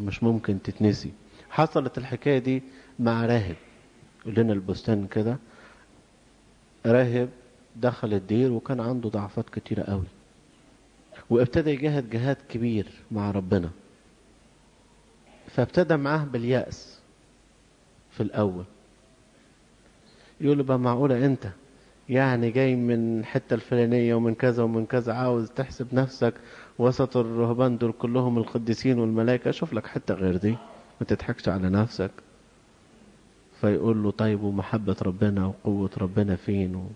مش ممكن تتنسي حصلت الحكاية دي مع راهب يقول لنا البستان كده راهب دخل الدير وكان عنده ضعفات كتيرة قوي وابتدى يجاهد جهاد كبير مع ربنا فابتدى معاه باليأس في الأول يقول له بقى معقولة أنت يعني جاي من الحتة الفلانية ومن كذا ومن كذا عاوز تحسب نفسك وسط الرهبان دول كلهم القديسين والملائكة شوف لك حتة غير دي ما تضحكش على نفسك فيقول له طيب ومحبة ربنا وقوة ربنا فين و...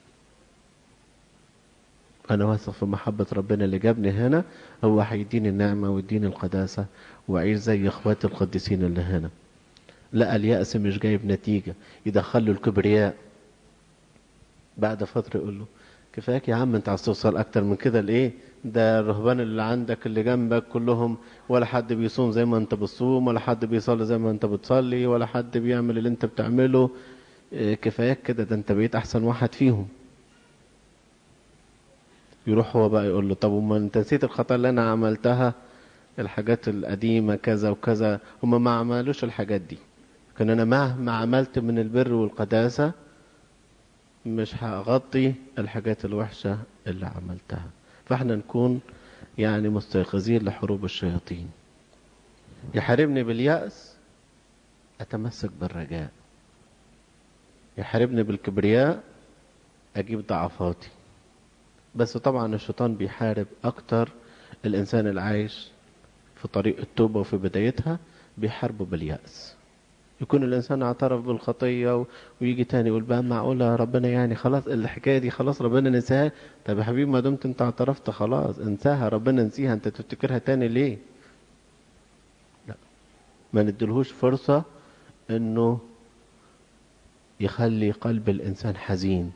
أنا واثق في محبة ربنا اللي جابني هنا هو هيديني النعمة ويديني القداسة وأعيش زي إخواتي القديسين اللي هنا لا اليأس مش جايب نتيجة يدخل له الكبرياء بعد فترة يقول له كفايك يا عم انت عايز توصل اكتر من كده لايه ده الرهبان اللي عندك اللي جنبك كلهم ولا حد بيصوم زي ما انت بتصوم ولا حد بيصلي زي ما انت بتصلي ولا حد بيعمل اللي انت بتعمله اه كفايك كده ده انت بقيت احسن واحد فيهم يروح هو بقى يقول له طب وما انت نسيت الخطأ اللي انا عملتها الحاجات القديمة كذا وكذا هم ما عملوش الحاجات دي لكن انا مهما عملت من البر والقداسة مش هغطي الحاجات الوحشة اللي عملتها فاحنا نكون يعني مستيقظين لحروب الشياطين يحاربني باليأس أتمسك بالرجاء يحاربني بالكبرياء أجيب ضعفاتي بس طبعا الشيطان بيحارب أكتر الإنسان اللي عايش في طريق التوبة وفي بدايتها بيحاربه باليأس يكون الإنسان اعترف بالخطية ويجي تاني يقول بقى معقولة ربنا يعني خلاص الحكاية دي خلاص ربنا نساها طب يا حبيبي ما دمت انت اعترفت خلاص انساها ربنا نسيها انت تفتكرها تاني ليه لا ما ندلهوش فرصة انه يخلي قلب الإنسان حزين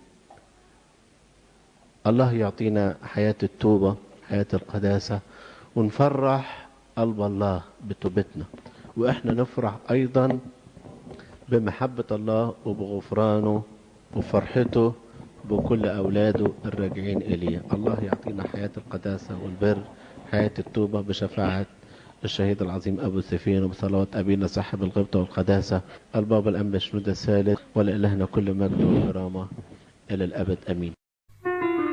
الله يعطينا حياة التوبة حياة القداسة ونفرح قلب الله بتوبتنا وإحنا نفرح أيضا بمحبة الله وبغفرانه وفرحته بكل أولاده الراجعين إليه الله يعطينا حياة القداسة والبر حياة التوبة بشفاعة الشهيد العظيم أبو سفين وبصلوات أبينا صاحب الغبطة والقداسة البابا الأنبا شنود الثالث ولإلهنا كل مجد وكرامة إلى الأبد أمين